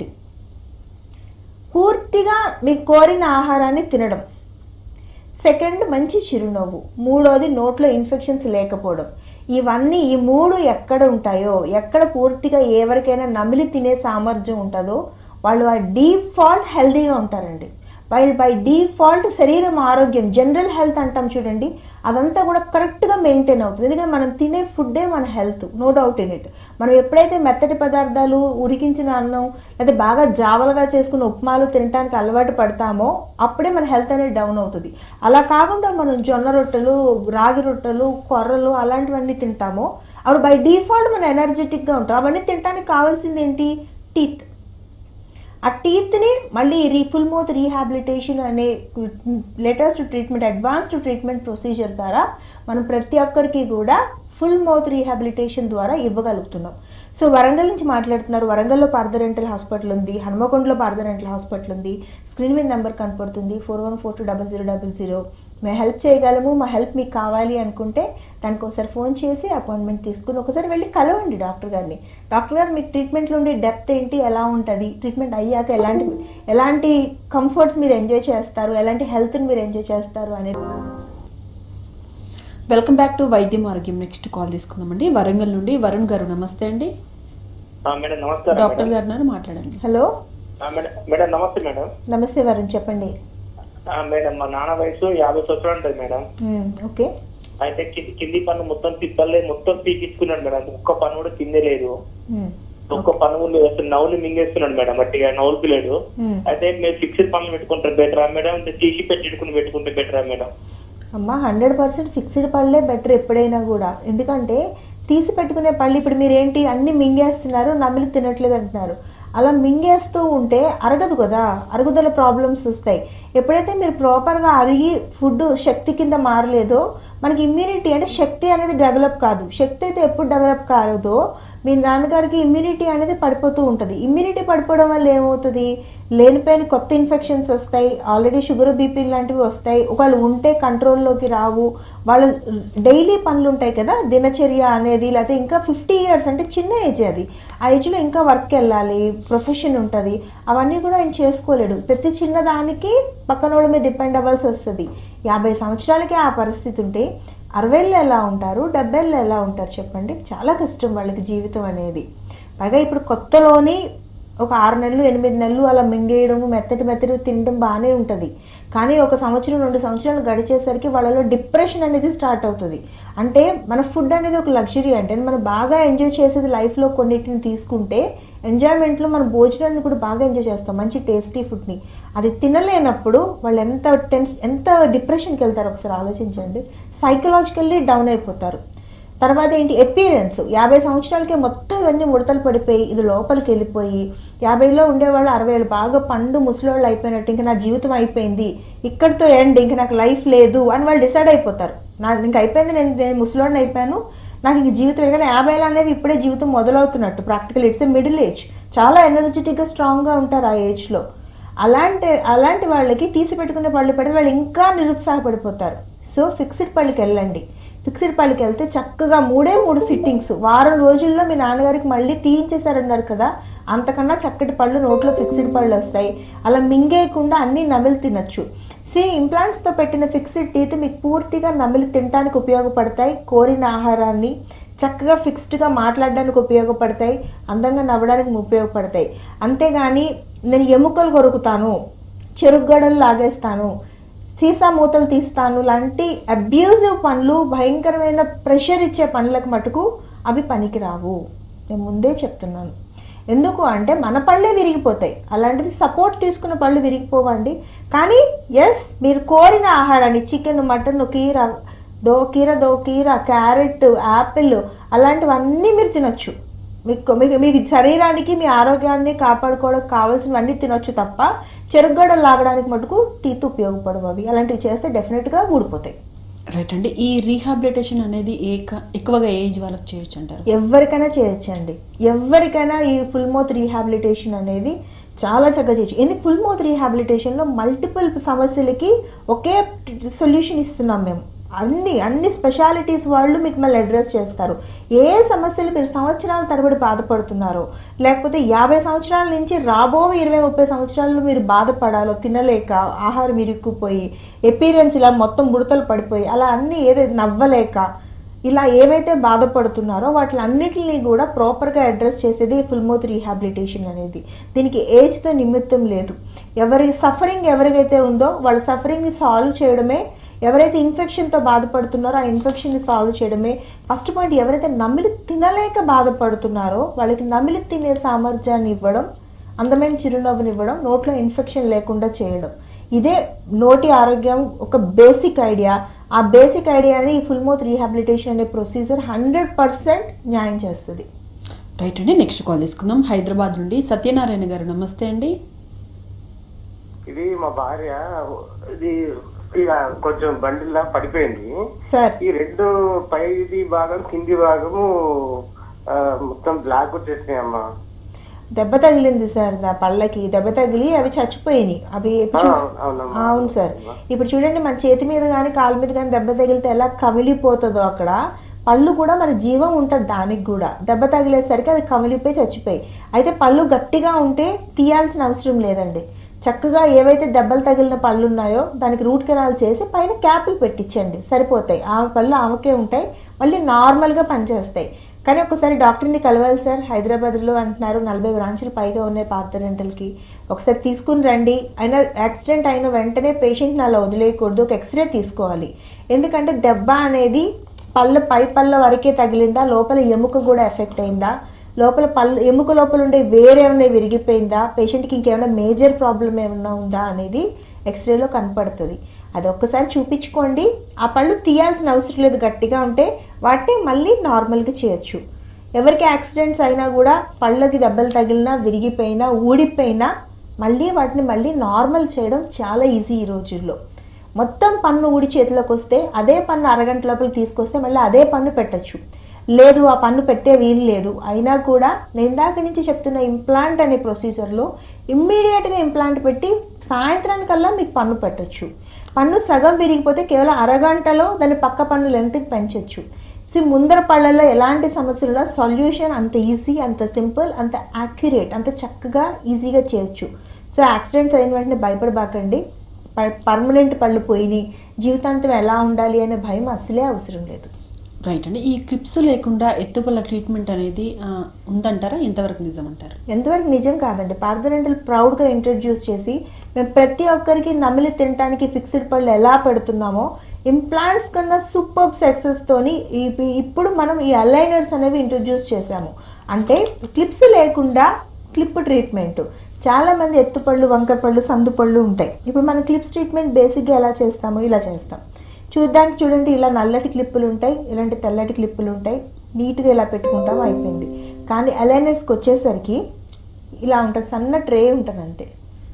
పూర్తిగా మీకు కోరిన ఆహారాన్ని తినడం సెకండ్ మంచి చిరునవ్వు మూడోది నోట్లో ఇన్ఫెక్షన్స్ లేకపోవడం ఇవన్నీ ఈ మూడు ఎక్కడ ఉంటాయో ఎక్కడ పూర్తిగా ఎవరికైనా నమిలి తినే సామర్థ్యం ఉంటుందో వాళ్ళు ఆ డీఫాల్ట్ హెల్తీగా ఉంటారండి వాళ్ళు బై డీఫాల్ట్ శరీరం ఆరోగ్యం జనరల్ హెల్త్ అంటాం చూడండి అదంతా కూడా కరెక్ట్గా మెయింటైన్ అవుతుంది ఎందుకంటే మనం తినే ఫుడ్డే మన health no doubt in it మనం ఎప్పుడైతే మెత్తటి పదార్థాలు ఉడికించిన అన్నం లేదా బాగా జావలుగా చేసుకున్న ఉప్మాలు తినడానికి అలవాటు పడతామో అప్పుడే మన హెల్త్ అనేది డౌన్ అవుతుంది అలా కాకుండా మనం జొన్న రొట్టెలు రాగి రొట్టెలు కొర్రలు అలాంటివన్నీ తింటామో అప్పుడు బై డిఫాల్ట్ మనం ఎనర్జెటిక్గా ఉంటాం అవన్నీ తినడానికి కావాల్సింది ఏంటి టీత్ ఆ టీత్ని మళ్ళీ రీ ఫుల్ మౌత్ రీహాబిలిటేషన్ అనే latest treatment advanced treatment procedure ద్వారా మనం ప్రతి ఒక్కరికి కూడా ఫుల్ మౌత్ రీహాబిలిటేషన్ ద్వారా ఇవ్వగలుగుతున్నాం సో వరంగల్ నుంచి మాట్లాడుతున్నారు వరంగల్లో పార్థరెంటల్ హాస్పిటల్ ఉంది హనుమకొండలో పార్థరెంటల్ హాస్పిటల్ ఉంది స్క్రీన్ మీద నెంబర్ కనపడుతుంది four one four two double zero double zero మేము హెల్ప్ చేయగలము మా హెల్ప్ మీకు కావాలి అనుకుంటే దానికి ఒకసారి ఫోన్ చేసి అపాయింట్మెంట్ తీసుకుని ఒకసారి వెళ్ళి కలవండి డాక్టర్ గారిని డాక్టర్ గారు మీకు ట్రీట్మెంట్లో ఉండే డెప్త్ ఏంటి ఎలా ఉంటుంది ట్రీట్మెంట్ అయ్యాక ఎలాంటి ఎలాంటి కంఫర్ట్స్ మీరు ఎంజాయ్ చేస్తారు ఎలాంటి హెల్త్ని మీరు ఎంజాయ్ చేస్తారు అనేది వెల్కమ్ బ్యాక్ టు వైద్యం ఆరోగ్యం నెక్స్ట్ కాల్ తీసుకుందామండి వరంగల్ నుండి వరుణ్ గారు నమస్తే అండి ఆ, మేడం నమస్కారం డాక్టర్ మేడం. గారు ఉన్నారు మాట్లాడండి హలో ఆ, మేడం మేడం నమస్తే మేడం నమస్తే వరుణ్ చెప్పండి ఆ, మేడం మా నాన్న వయసు యాభై సంవత్సరాలు ఉంటుంది మేడం మ్మ్, ఓకే అయితే కింది కింది పన్ను మొత్తం తిప్పలే మొత్తం పీకించుకున్నాడు మేడం ఒక్క పన్ను కూడా కిందే లేదు మ్మ్, ఒక్క పన్ను కూడా లేదు అసలు నవ్వులు మింగేస్తున్నాడు మేడం అట్టిగా నవ్వులు లేదు మ్మ్. అయితే మీరు ఫిక్స్డ్ పనులు పెట్టుకుంటారు బెటరా మేడం అంటే తీసి పెట్టుకుని పెట్టుకుంటే బెటరా మేడం అమ్మ హండ్రెడ్ పర్సెంట్ ఫిక్స్డ్ పళ్ళే బెటర్ ఎప్పుడైనా కూడా ఎందుకంటే తీసి పెట్టుకునే పళ్ళు ఇప్పుడు మీరు ఏంటి అన్ని మింగేస్తున్నారు నమిలి తినట్లేదు అంటున్నారు అలా మింగేస్తూ ఉంటే అరగదు కదా అరుగుదల ప్రాబ్లమ్స్ వస్తాయి ఎప్పుడైతే మీరు ప్రాపర్గా అరిగి ఫుడ్ శక్తి కింద మారలేదో మనకి ఇమ్యూనిటీ అంటే శక్తి అనేది డెవలప్ కాదు శక్తి అయితే ఎప్పుడు డెవలప్ కాలేదో మీ నాన్నగారికి ఇమ్యూనిటీ అనేది పడిపోతూ ఉంటుంది ఇమ్యూనిటీ పడిపోవడం వల్ల ఏమవుతుంది లేనిపోయిన కొత్త ఇన్ఫెక్షన్స్ వస్తాయి ఆల్రెడీ షుగర్ బీపీ లాంటివి వస్తాయి ఒకవేళ ఉంటే కంట్రోల్లోకి రావు వాళ్ళు డైలీ పనులు ఉంటాయి కదా దినచర్య అనేది లేకపోతే ఇంకా ఫిఫ్టీ ఇయర్స్ అంటే చిన్న ఏజ్ అది ఆ ఏజ్లో ఇంకా వర్క్ వెళ్ళాలి ప్రొఫెషన్ ఉంటుంది అవన్నీ కూడా ఆయన చేసుకోలేడు ప్రతి చిన్న దానికి పక్కన వాళ్ళ మీద డిపెండ్ అవ్వాల్సి వస్తుంది యాభై సంవత్సరాలకే ఆ పరిస్థితి ఉంటే అరవైళ్ళు ఎలా ఉంటారు డెబ్బైళ్ళు ఎలా ఉంటారు చెప్పండి చాలా కష్టం వాళ్ళకి జీవితం అనేది పైగా ఇప్పుడు కొత్తలోని ఒక ఆరు నెలలు ఎనిమిది నెలలు అలా మింగేయడం మెత్తటి మెత్తటి తినడం బాగానే ఉంటుంది కానీ ఒక సంవత్సరం రెండు సంవత్సరాలు గడిచేసరికి వాళ్ళలో డిప్రెషన్ అనేది స్టార్ట్ అవుతుంది అంటే మన ఫుడ్ అనేది ఒక లగ్జరీ అంటే మనం బాగా ఎంజాయ్ చేసేది లైఫ్లో కొన్నిటిని తీసుకుంటే ఎంజాయ్మెంట్లో మన భోజనాన్ని కూడా బాగా ఎంజాయ్ చేస్తాం మంచి టేస్టీ ఫుడ్ని అది తినలేనప్పుడు వాళ్ళు ఎంత టెన్ ఎంత డిప్రెషన్కి వెళ్తారు ఒకసారి ఆలోచించండి సైకలాజికల్లీ డౌన్ అయిపోతారు తర్వాత ఏంటి ఎపీరియన్స్ యాభై సంవత్సరాలకే మొత్తం ఇవన్నీ ముడతలు పడిపోయి ఇది లోపలికి వెళ్ళిపోయి యాభైలో ఉండేవాళ్ళు అరవై ఏళ్ళు బాగా పండు ముసలోళ్ళు అయిపోయినట్టు ఇంకా నా జీవితం అయిపోయింది ఇక్కడితో ఎండ్ ఇంకా నాకు లైఫ్ లేదు అని వాళ్ళు డిసైడ్ అయిపోతారు నా ఇంక అయిపోయింది నేను నేను ముసలోడిని అయిపోయాను నాకు ఇంక జీవితం లేదు కానీ యాభైలో అనేది ఇప్పుడే జీవితం మొదలవుతున్నట్టు ప్రాక్టికల్ ఇట్స్ మిడిల్ ఏజ్ చాలా ఎనర్జెటిక్గా స్ట్రాంగ్గా ఉంటారు ఆ ఏజ్లో అలాంటి అలాంటి వాళ్ళకి తీసి పెట్టుకునే పళ్ళు పెడితే వాళ్ళు ఇంకా నిరుత్సాహపడిపోతారు సో ఫిక్స్డ్ పళ్ళకి వెళ్ళండి ఫిక్స్డ్ పళ్ళకి వెళ్తే చక్కగా మూడే మూడు సిట్టింగ్స్ వారం రోజుల్లో మీ నాన్నగారికి మళ్ళీ తీయించేశారన్నారు కదా అంతకన్నా చక్కటి పళ్ళు నోట్లో ఫిక్స్డ్ పళ్ళు వస్తాయి అలా మింగేయకుండా అన్నీ నమిలి తినచ్చు సి ఇంప్లాంట్స్తో పెట్టిన ఫిక్స్డ్ టీత్ మీకు పూర్తిగా నమిలి తినడానికి ఉపయోగపడతాయి కోరిన ఆహారాన్ని చక్కగా ఫిక్స్డ్గా మాట్లాడడానికి ఉపయోగపడతాయి అందంగా నవ్వడానికి ఉపయోగపడతాయి అంతేగాని నేను ఎముకలు కొరుకుతాను చెరుగ్గడలు లాగేస్తాను సీసా మూతలు తీస్తాను లాంటి అబ్యూజివ్ పనులు భయంకరమైన ప్రెషర్ ఇచ్చే పనులకు మటుకు అవి పనికిరావు నేను ముందే చెప్తున్నాను ఎందుకు అంటే మన పళ్ళే విరిగిపోతాయి అలాంటిది సపోర్ట్ తీసుకున్న పళ్ళు విరిగిపోవండి కానీ ఎస్ మీరు కోరిన ఆహారాన్ని చికెన్ మటన్ కీర దో కీర దో కీర క్యారెట్ యాపిల్ అలాంటివన్నీ మీరు తినొచ్చు మీకు మీకు మీకు శరీరానికి మీ ఆరోగ్యాన్ని కాపాడుకోవడానికి కావాల్సినవన్నీ తినొచ్చు తప్ప చెరుగడలు లాగడానికి మటుకు టీత్ ఉపయోగపడవు అవి అలాంటివి చేస్తే డెఫినెట్గా ఊడిపోతాయి రైట్ అండి ఈ రీహాబిలిటేషన్ అనేది ఏక ఎక్కువగా ఏజ్ వాళ్ళకి చేయొచ్చు అంటారు ఎవరికైనా చేయొచ్చండి ఎవరికైనా ఈ ఫుల్ మౌత్ రీహాబిలిటేషన్ అనేది చాలా చక్కగా చేయొచ్చు ఎందుకు ఫుల్ మౌత్ రీహాబిలిటేషన్లో మల్టిపుల్ సమస్యలకి ఒకే సొల్యూషన్ ఇస్తున్నాం మేము అన్ని అన్ని స్పెషాలిటీస్ వాళ్ళు మీకు మళ్ళీ అడ్రస్ చేస్తారు ఏ సమస్యలు మీరు సంవత్సరాల తరబడి బాధపడుతున్నారో లేకపోతే యాభై సంవత్సరాల నుంచి రాబో ఇరవై ముప్పై సంవత్సరాలు మీరు బాధపడాలో తినలేక ఆహారం ఇరుక్కుపోయి ఎపీరియన్స్ ఇలా మొత్తం బుడతలు పడిపోయి అలా అన్ని ఏదైతే నవ్వలేక ఇలా ఏవైతే బాధపడుతున్నారో వాటి అన్నిటిని కూడా ప్రాపర్గా అడ్రస్ చేసేది ఫుల్ మౌత్ రీహాబిలిటేషన్ అనేది దీనికి ఏజ్తో నిమిత్తం లేదు ఎవరి సఫరింగ్ ఎవరికైతే ఉందో వాళ్ళ సఫరింగ్ని సాల్వ్ చేయడమే ఎవరైతే ఇన్ఫెక్షన్తో బాధపడుతున్నారో ఆ ఇన్ఫెక్షన్ని సాల్వ్ చేయడమే ఫస్ట్ పాయింట్ ఎవరైతే నమిలి తినలేక బాధపడుతున్నారో వాళ్ళకి నమిలి తినే సామర్థ్యాన్ని ఇవ్వడం అందమైన చిరునవ్వుని ఇవ్వడం నోట్లో ఇన్ఫెక్షన్ లేకుండా చేయడం ఇదే నోటి ఆరోగ్యం ఒక బేసిక్ ఐడియా ఆ బేసిక్ ఐడియాని ఈ ఫుల్ మౌత్ రీహాబిలిటేషన్ అనే ప్రొసీజర్ హండ్రెడ్ పర్సెంట్ న్యాయం చేస్తుంది రైట్ అండి నెక్స్ట్ కాల్ తీసుకుందాం హైదరాబాద్ నుండి సత్యనారాయణ గారు నమస్తే అండి ఇది మా భార్య ఇది ఇక కొంచెం బండిలా పడిపోయింది సార్ ఈ రెండు పైది భాగం కింది భాగము ఆ, మొత్తం బ్లాక్ వచ్చేసినాయి అమ్మా దెబ్బ తగిలింది సార్ నా పళ్ళకి దెబ్బ తగిలి అవి చచ్చిపోయినాయి అవి ఇప్పుడు చూ- ఆ, అవునమ్మా. అవును సార్ ఇప్పుడు చూడండి మన చేతి మీద కానీ కాలు మీద కానీ దెబ్బ తగిలితే ఎలా కమిలిపోతుందో అక్కడ పళ్ళు కూడా మన జీవం ఉంటుంది దానికి కూడా దెబ్బ తగిలేసరికి అది కమిలిపోయి చచ్చిపోయి అయితే పళ్ళు గట్టిగా ఉంటే తీయాల్సిన అవసరం లేదండి చక్కగా ఏవైతే దెబ్బలు తగిలిన పళ్ళు ఉన్నాయో దానికి రూట్ కెనాల్ చేసి పైన క్యాపులు పెట్టించండి సరిపోతాయి ఆమె పళ్ళు ఆమెకే ఉంటాయి మళ్ళీ నార్మల్గా పనిచేస్తాయి కానీ ఒకసారి డాక్టర్ని కలవాలి సార్ హైదరాబాద్లో అంటున్నారు నలభై బ్రాంచులు పైగా ఉన్నాయి పాత రెంటల్కి ఒకసారి తీసుకుని రండి అయినా యాక్సిడెంట్ అయిన వెంటనే పేషెంట్ని అలా వదిలేయకూడదు ఒక ఎక్స్రే తీసుకోవాలి ఎందుకంటే దెబ్బ అనేది పళ్ళ పై పళ్ళ వరకే తగిలిందా లోపల ఎముక కూడా ఎఫెక్ట్ అయిందా లోపల పళ్ళు ఎముక లోపల ఉండే వేరేమైనా విరిగిపోయిందా పేషెంట్కి ఇంకేమైనా మేజర్ ప్రాబ్లం ఏమైనా ఉందా అనేది ఎక్స్రేలో కనపడుతుంది అది ఒక్కసారి చూపించుకోండి ఆ పళ్ళు తీయాల్సిన అవసరం లేదు గట్టిగా ఉంటే వాటిని మళ్ళీ నార్మల్గా చేయొచ్చు ఎవరికి యాక్సిడెంట్స్ అయినా కూడా పళ్ళకి దెబ్బలు తగిలినా విరిగిపోయినా ఊడిపోయినా మళ్ళీ వాటిని మళ్ళీ నార్మల్ చేయడం చాలా ఈజీ ఈ రోజుల్లో మొత్తం పన్ను ఊడి చేతిలోకి వస్తే అదే పన్ను అరగంట లోపల తీసుకొస్తే మళ్ళీ అదే పన్ను పెట్టచ్చు లేదు ఆ పన్ను పెట్టే వీలు లేదు అయినా కూడా నేను ఇందాక నుంచి చెప్తున్న ఇంప్లాంట్ అనే ప్రొసీజర్లో ఇమ్మీడియట్గా ఇంప్లాంట్ పెట్టి సాయంత్రానికల్లా మీకు పన్ను పెట్టొచ్చు పన్ను సగం విరిగిపోతే కేవలం అరగంటలో దాని పక్క పన్ను లెంత్కి పెంచొచ్చు సో ముందర పళ్ళల్లో ఎలాంటి సమస్యలు ఉన్నా సొల్యూషన్ అంత ఈజీ అంత సింపుల్ అంత యాక్యురేట్ అంత చక్కగా ఈజీగా చేయొచ్చు సో యాక్సిడెంట్స్ అయిన వెంటనే భయపడబాకండి పర్మనెంట్ పళ్ళు పోయినాయి జీవితాంతం ఎలా ఉండాలి అనే భయం అసలే అవసరం లేదు రైట్ అండి ఈ క్లిప్స్ లేకుండా ఎత్తుపల్ల ట్రీట్మెంట్ అనేది ఆ, ఉందంటారా ఇంతవరకు నిజం అంటారు ఎంతవరకు నిజం కాదండి పార్థరెంటల్ ప్రౌడ్గా ఇంట్రడ్యూస్ చేసి మేము ప్రతి ఒక్కరికి నమిలి తినడానికి ఫిక్స్డ్ పళ్ళు ఎలా పెడుతున్నామో ఇంప్లాంట్స్ కన్నా సూపర్ సక్సెస్తోని ఇప్పుడు మనం ఈ అలైనర్స్ అనేవి ఇంట్రడ్యూస్ చేశాము అంటే క్లిప్స్ లేకుండా క్లిప్ ట్రీట్మెంట్ చాలా మంది ఎత్తుపళ్ళు వంకర పళ్ళు సందు పళ్ళు ఉంటాయి ఇప్పుడు మనం క్లిప్స్ ట్రీట్మెంట్ బేసిక్గా ఎలా చేస్తామో ఇలా చేస్తాం చూడడానికి చూడండి ఇలా నల్లటి క్లిప్పులు ఉంటాయి ఇలాంటి తెల్లటి క్లిప్పులు ఉంటాయి నీట్గా ఇలా పెట్టుకుంటాం అయిపోయింది కానీ అలైనర్స్కి వచ్చేసరికి ఇలా ఉంటుంది సన్న ట్రే ఉంటుంది అంతే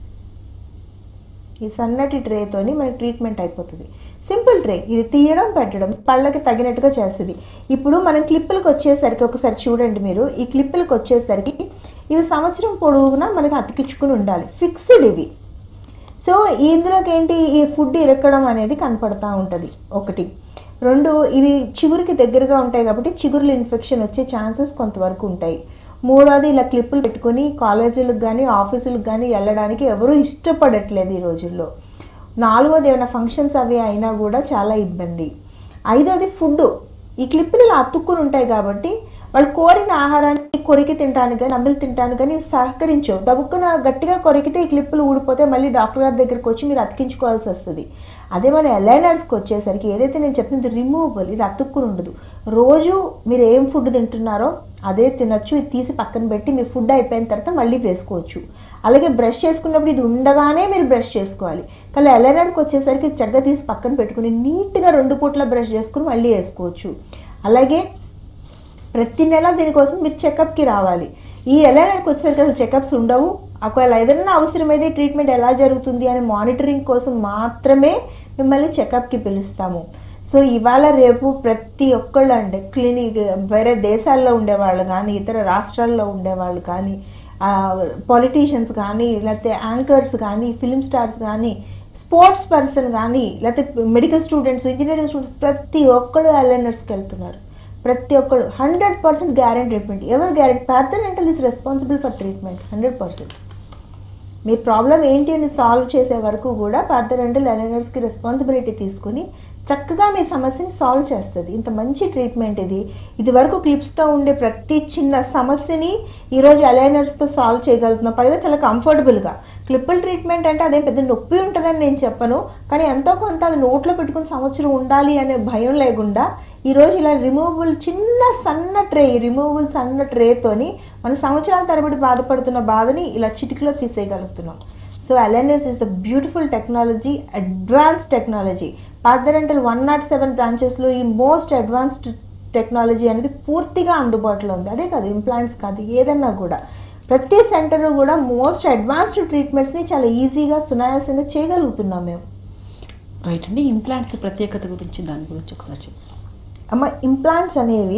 ఈ సన్నటి ట్రేతోని మనకి ట్రీట్మెంట్ అయిపోతుంది సింపుల్ ట్రే ఇది తీయడం పెట్టడం పళ్ళకి తగినట్టుగా చేస్తుంది ఇప్పుడు మనం క్లిప్పులకు వచ్చేసరికి ఒకసారి చూడండి మీరు ఈ క్లిప్పులకు వచ్చేసరికి ఇవి సంవత్సరం పొడవునా మనకి అతికించుకుని ఉండాలి ఫిక్స్డ్ ఇవి సో ఇందులోకి ఏంటి ఈ ఫుడ్ ఇరక్కడం అనేది కనపడతా ఉంటుంది ఒకటి రెండు ఇవి చిగురికి దగ్గరగా ఉంటాయి కాబట్టి చిగురులు ఇన్ఫెక్షన్ వచ్చే ఛాన్సెస్ కొంతవరకు ఉంటాయి మూడోది ఇలా క్లిప్పులు పెట్టుకొని కాలేజీలకు కానీ ఆఫీసులకు కానీ వెళ్ళడానికి ఎవరూ ఇష్టపడట్లేదు ఈ రోజుల్లో నాలుగోది ఏమైనా ఫంక్షన్స్ అవి అయినా కూడా చాలా ఇబ్బంది ఐదోది ఫుడ్ ఈ క్లిప్పులు ఇలా అతుక్కుని ఉంటాయి కాబట్టి వాళ్ళు కోరిన ఆహారాన్ని కొరికి తినడానికి కానీ నమ్మిలి తినడానికి కానీ సహకరించవు దబుక్కున గట్టిగా కొరికితే ఈ క్లిప్పులు ఊడిపోతే మళ్ళీ డాక్టర్ గారి దగ్గరికి వచ్చి మీరు అతికించుకోవాల్సి వస్తుంది అదే మన ఎలైనర్స్కి వచ్చేసరికి ఏదైతే నేను చెప్పింది రిమూవబుల్ ఇది అతుక్కుని ఉండదు రోజు మీరు ఏం ఫుడ్ తింటున్నారో అదే తినొచ్చు ఇది తీసి పక్కన పెట్టి మీ ఫుడ్ అయిపోయిన తర్వాత మళ్ళీ వేసుకోవచ్చు అలాగే బ్రష్ చేసుకున్నప్పుడు ఇది ఉండగానే మీరు బ్రష్ చేసుకోవాలి కానీ ఎలైనర్కి వచ్చేసరికి చక్కగా తీసి పక్కన పెట్టుకుని నీట్గా రెండు పూట్ల బ్రష్ చేసుకుని మళ్ళీ వేసుకోవచ్చు అలాగే ప్రతి నెల దీనికోసం మీరు చెకప్కి రావాలి ఈ ఎలైనర్కి వచ్చేసరికి అసలు చెకప్స్ ఉండవు ఒకవేళ ఏదైనా అవసరమైతే ట్రీట్మెంట్ ఎలా జరుగుతుంది అని మానిటరింగ్ కోసం మాత్రమే మిమ్మల్ని చెకప్కి పిలుస్తాము సో ఇవాళ రేపు ప్రతి ఒక్కళ్ళు అండి క్లినిక్ వేరే దేశాల్లో ఉండేవాళ్ళు కానీ ఇతర రాష్ట్రాల్లో ఉండేవాళ్ళు కానీ పాలిటీషియన్స్ కానీ లేకపోతే యాంకర్స్ కానీ ఫిల్మ్ స్టార్స్ కానీ స్పోర్ట్స్ పర్సన్ కానీ లేకపోతే మెడికల్ స్టూడెంట్స్ ఇంజనీరింగ్ స్టూడెంట్స్ ప్రతి ఒక్కళ్ళు అలైనర్స్కి వెళ్తున్నారు ప్రతి ఒక్కళ్ళు హండ్రెడ్ పర్సెంట్ గ్యారెంటీ ట్రీట్మెంట్ ఎవరు guarantee Partha Dental is responsible for treatment hundred percent మీ ప్రాబ్లం ఏంటి అని సాల్వ్ చేసే వరకు కూడా పార్థరెంటల్ అలైనర్స్కి రెస్పాన్సిబిలిటీ తీసుకుని చక్కగా మీ సమస్యని సాల్వ్ చేస్తుంది ఇంత మంచి ట్రీట్మెంట్ ఇది ఇది వరకు క్లిప్స్తో ఉండే ప్రతి చిన్న సమస్యని ఈరోజు అలైనర్స్తో సాల్వ్ చేయగలుగుతున్నాం పైగా చాలా కంఫర్టబుల్గా క్లిప్పుల్ ట్రీట్మెంట్ అంటే అదేం పెద్ద నొప్పి ఉంటుందని నేను చెప్పను కానీ ఎంతో కొంత అది నోట్లో పెట్టుకుని సంవత్సరం ఉండాలి అనే భయం లేకుండా ఈరోజు ఇలా రిమూవబుల్ చిన్న సన్న ట్రే రిమూవబుల్ సన్న ట్రేతోని మన సంవత్సరాల తరబడి బాధపడుతున్న బాధని ఇలా చిటికలో తీసేయగలుగుతున్నాం so aligners is the beautiful technology advance technology Partha Dental one nought seven బ్రాంచెస్లో ఈ మోస్ట్ అడ్వాన్స్డ్ టెక్నాలజీ అనేది పూర్తిగా అందుబాటులో ఉంది అదే కాదు ఇంప్లాంట్స్ కాదు ఏదన్నా కూడా ప్రతి సెంటర్ కూడా మోస్ట్ అడ్వాన్స్డ్ ట్రీట్మెంట్స్ని చాలా ఈజీగా సునాయాసంగా చేయగలుగుతున్నాం మేము రైట్ అండి ఇంప్లాంట్స్ ప్రత్యేకత గురించి దాని గురించి ఒకసారి చెప్పండి అమ్మ ఇంప్లాంట్స్ అనేవి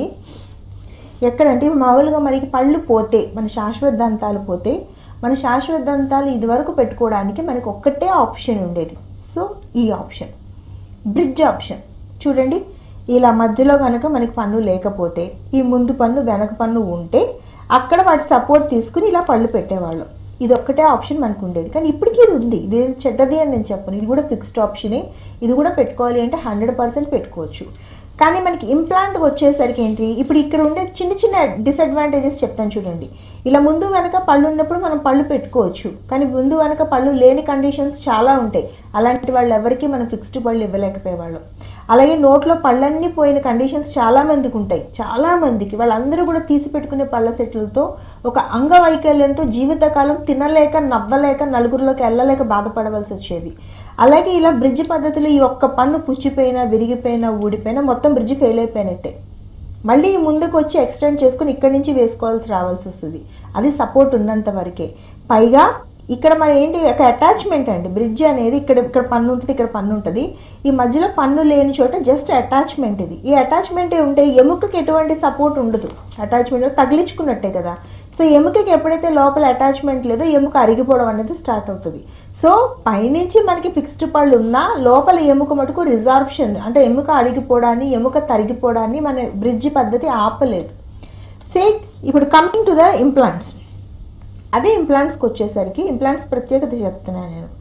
ఎక్కడంటే ఇప్పుడు మామూలుగా మనకి పళ్ళు పోతే మన శాశ్వత దంతాలు పోతే మన శాశ్వత దంతాలు ఇదివరకు పెట్టుకోవడానికి మనకి ఒక్కటే ఆప్షన్ ఉండేది సో ఈ ఆప్షన్ బ్రిడ్జ్ ఆప్షన్ చూడండి ఇలా మధ్యలో కనుక మనకి పన్ను లేకపోతే ఈ ముందు పన్ను వెనక పన్ను ఉంటే అక్కడ వాటి సపోర్ట్ తీసుకుని ఇలా పళ్ళు పెట్టేవాళ్ళం ఇది ఒక్కటే ఆప్షన్ మనకు ఉండేది కానీ ఇప్పటికీ ఇది ఉంది ఇది చెడ్డది అని నేను చెప్పను ఇది కూడా ఫిక్స్డ్ ఆప్షనే ఇది కూడా పెట్టుకోవాలి అంటే హండ్రెడ్ పర్సెంట్ పెట్టుకోవచ్చు కానీ మనకి ఇంప్లాంట్కి వచ్చేసరికి ఏంటి ఇప్పుడు ఇక్కడ ఉండే చిన్న చిన్న డిసడ్వాంటేజెస్ చెప్తాను చూడండి ఇలా ముందు వెనక పళ్ళు ఉన్నప్పుడు మనం పళ్ళు పెట్టుకోవచ్చు కానీ ముందు వెనక పళ్ళు లేని కండిషన్స్ చాలా ఉంటాయి అలాంటి వాళ్ళు ఎవరికి మనం ఫిక్స్డ్ పళ్ళు ఇవ్వలేకపోయేవాళ్ళం అలాగే నోట్లో పళ్ళన్నీ పోయిన కండిషన్స్ చాలా మందికి ఉంటాయి చాలా మందికి వాళ్ళందరూ కూడా తీసి పెట్టుకునే పళ్ళ సెట్లతో ఒక అంగవైకల్యంతో జీవితకాలం తినలేక నవ్వలేక నలుగురిలోకి వెళ్ళలేక బాధపడవలసి వచ్చేది అలాగే ఇలా బ్రిడ్జ్ పద్ధతిలో ఈ ఒక్క పన్ను పుచ్చిపోయినా విరిగిపోయినా ఊడిపోయినా మొత్తం బ్రిడ్జ్ ఫెయిల్ అయిపోయినట్టే మళ్ళీ ముందుకు వచ్చి ఎక్స్టెండ్ చేసుకుని ఇక్కడి నుంచి వేసుకోవాల్సి రావాల్సి వస్తుంది అది సపోర్ట్ ఉన్నంత వరకే పైగా ఇక్కడ మన ఏంటి ఒక అటాచ్మెంట్ అండి బ్రిడ్జ్ అనేది ఇక్కడ ఇక్కడ పన్ను ఉంటుంది ఇక్కడ పన్ను ఉంటుంది ఈ మధ్యలో పన్ను లేని చోట జస్ట్ అటాచ్మెంట్ ఇది ఈ అటాచ్మెంట్ ఉంటే ఎముకకి ఎటువంటి సపోర్ట్ ఉండదు అటాచ్మెంట్ తగిలించుకున్నట్టే కదా సో ఎముకకి ఎప్పుడైతే లోపల అటాచ్మెంట్ లేదో ఎముక అరిగిపోవడం అనేది స్టార్ట్ అవుతుంది సో పైనుంచి మనకి ఫిక్స్డ్ పళ్ళు ఉన్నా లోపల ఎముక మటుకు రిజార్ప్షన్ అంటే ఎముక అరిగిపోవడాన్ని ఎముక తరిగిపోవడాన్ని మన బ్రిడ్జ్ పద్ధతి ఆపలేదు సే ఇప్పుడు కమింగ్ టు ద ఇంప్లాంట్స్ అదే ఇంప్లాంట్స్కి వచ్చేసరికి ఇంప్లాంట్స్ ప్రత్యేకత చెప్తున్నాను నేను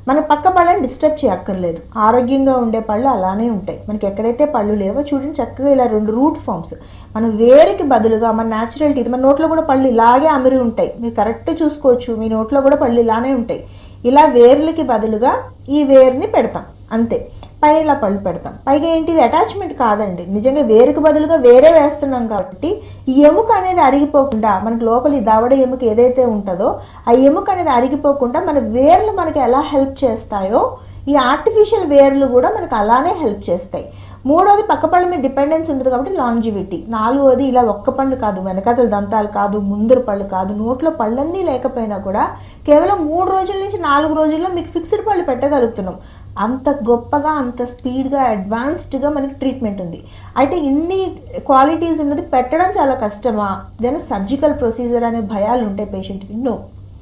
మన పక్క పళ్ళని డిస్టర్బ్ చేయక్కర్లేదు ఆరోగ్యంగా ఉండే పళ్ళు అలానే ఉంటాయి మనకి ఎక్కడైతే పళ్ళు లేవో చూడండి చక్కగా ఇలా రెండు రూట్ ఫామ్స్ మన వేరుకి బదులుగా మన న్యాచురల్ టీత్ మన నోట్లో కూడా పళ్ళు ఇలాగే అమిరి ఉంటాయి మీరు కరెక్ట్ చూసుకోవచ్చు మీ నోట్లో కూడా పళ్ళు ఇలానే ఉంటాయి ఇలా వేర్లకి బదులుగా ఈ వేర్ని పెడతాం అంతే పైన ఇలా పళ్ళు పెడతాం పైగా ఏంటి ఇది అటాచ్మెంట్ కాదండి నిజంగా వేరుకు బదులుగా వేరే వేస్తున్నాం కాబట్టి ఈ ఎముక అనేది అరిగిపోకుండా మనకి లోపల ఈ దవడ ఎముక ఏదైతే ఉంటుందో ఆ ఎముక అనేది అరిగిపోకుండా మన వేర్లు మనకి ఎలా హెల్ప్ చేస్తాయో ఈ ఆర్టిఫిషియల్ వేర్లు కూడా మనకు అలానే హెల్ప్ చేస్తాయి మూడోది పక్క పళ్ళ మీద డిపెండెన్స్ ఉంటుంది కాబట్టి లాంజివిటీ నాలుగోది ఇలా ఒక్క పళ్ళు కాదు వెనకతల దంతాలు కాదు ముందర పళ్ళు కాదు నోట్లో పళ్ళన్నీ లేకపోయినా కూడా కేవలం మూడు రోజుల నుంచి నాలుగు రోజుల్లో మీకు ఫిక్స్డ్ పళ్ళు పెట్టగలుగుతున్నాం అంత గొప్పగా అంత స్పీడ్గా అడ్వాన్స్డ్గా మనకి ట్రీట్మెంట్ ఉంది అయితే ఇన్ని క్వాలిటీస్ ఉన్నది పెట్టడం చాలా కష్టమా ఏదైనా సర్జికల్ ప్రొసీజర్ అనే భయాలు ఉంటాయి పేషెంట్కి నో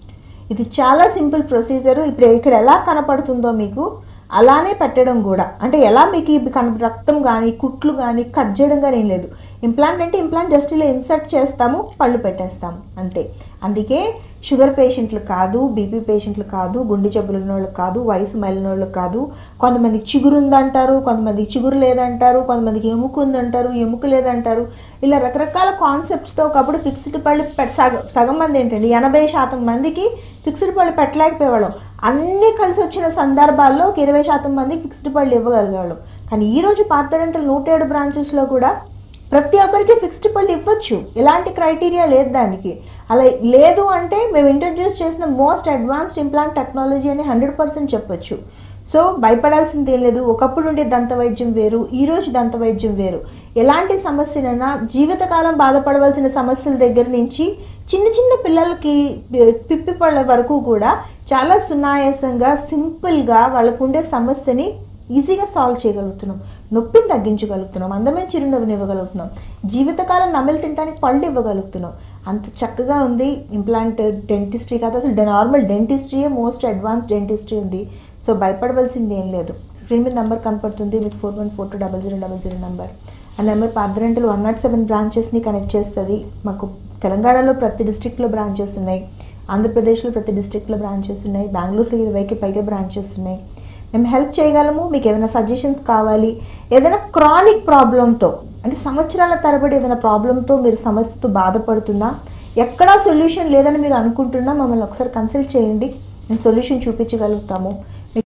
ఇది చాలా సింపుల్ ప్రొసీజర్ ఇప్పుడు ఇక్కడ ఎలా కనపడుతుందో మీకు అలానే పెట్టడం కూడా అంటే ఎలా మీకు ఇవి కన రక్తం కానీ కుట్లు కానీ కట్ చేయడం కానీ ఏం లేదు ఇంప్లాంట్ అంటే ఇంప్లాంట్ జస్ట్ ఇలా ఇన్సర్ట్ చేస్తాము పళ్ళు పెట్టేస్తాము అంతే అందుకే షుగర్ పేషెంట్లు కాదు బీపీ పేషెంట్లు కాదు గుండె జబ్బులు ఉన్న వాళ్ళకి కాదు వయసు మళ్ళిన వాళ్ళకి కాదు కొంతమందికి చిగురు ఉందంటారు కొంతమందికి చిగురు లేదంటారు కొంతమందికి ఎముక ఉందంటారు ఎముక లేదంటారు ఇలా రకరకాల కాన్సెప్ట్స్తో ఒకప్పుడు ఫిక్స్డ్ పళ్ళు పెట్ సగం సగం మంది ఏంటండి ఎనభై శాతం మందికి ఫిక్స్డ్ పళ్ళు పెట్టలేకపోయేవాళ్ళం అన్నీ కలిసి వచ్చిన సందర్భాల్లో ఒక ఇరవై శాతం మందికి ఫిక్స్డ్ పళ్ళు ఇవ్వగలిగేవాళ్ళం కానీ ఈరోజు పార్థడెంటల్ నూట ఏడు బ్రాంచెస్లో కూడా ప్రతి ఒక్కరికి ఫిక్స్డ్ పళ్ళు ఇవ్వచ్చు ఎలాంటి క్రైటీరియా లేదు దానికి అలా లేదు అంటే మేము ఇంట్రడ్యూస్ చేసిన మోస్ట్ అడ్వాన్స్డ్ ఇంప్లాంట్ టెక్నాలజీ అని హండ్రెడ్ పర్సెంట్ చెప్పొచ్చు సో భయపడాల్సింది ఏం లేదు ఒకప్పుడు ఉండే దంత వైద్యం వేరు ఈ రోజు దంత వైద్యం వేరు ఎలాంటి సమస్యనైనా జీవితకాలం బాధపడవలసిన సమస్యల దగ్గర నుంచి చిన్న చిన్న పిల్లలకి పిప్పి పళ్ళ వరకు కూడా చాలా సునాయాసంగా సింపుల్గా వాళ్ళకు ఉండే సమస్యని ఈజీగా సాల్వ్ చేయగలుగుతున్నాం నొప్పిని తగ్గించగలుగుతున్నాం అందమైన చిరునవ్వుని ఇవ్వగలుగుతున్నాం జీవితకాలం నమిలి తినడానికి పళ్ళు ఇవ్వగలుగుతున్నాం అంత చక్కగా ఉంది ఇంప్లాంట్ డెంటిస్ట్రీ కాదు అసలు నార్మల్ డెంటిస్ట్రీయే మోస్ట్ అడ్వాన్స్ డెంటిస్ట్రీ ఉంది సో భయపడవలసింది ఏం లేదు స్క్రీన్ మీద నెంబర్ కనపడుతుంది మీకు four one four two double zero double zero number ఆ number Partha Dental one nought seven బ్రాంచెస్ని కనెక్ట్ చేస్తుంది మాకు తెలంగాణలో ప్రతి డిస్ట్రిక్ట్లో బ్రాంచెస్ ఉన్నాయి ఆంధ్రప్రదేశ్లో ప్రతి డిస్ట్రిక్ట్లో బ్రాంచెస్ ఉన్నాయి బెంగళూరులో ఇరవైకి పైగా బ్రాంచెస్ ఉన్నాయి మేము హెల్ప్ చేయగలము మీకు ఏమైనా సజెషన్స్ కావాలి ఏదైనా క్రానిక్ ప్రాబ్లంతో అంటే సంవత్సరాల తరబడి ఏదైనా ప్రాబ్లంతో మీరు సమస్యతో బాధపడుతున్నా ఎక్కడా సొల్యూషన్ లేదని మీరు అనుకుంటున్నా మమ్మల్ని ఒకసారి కన్సల్ట్ చేయండి మేము సొల్యూషన్ చూపించగలుగుతాము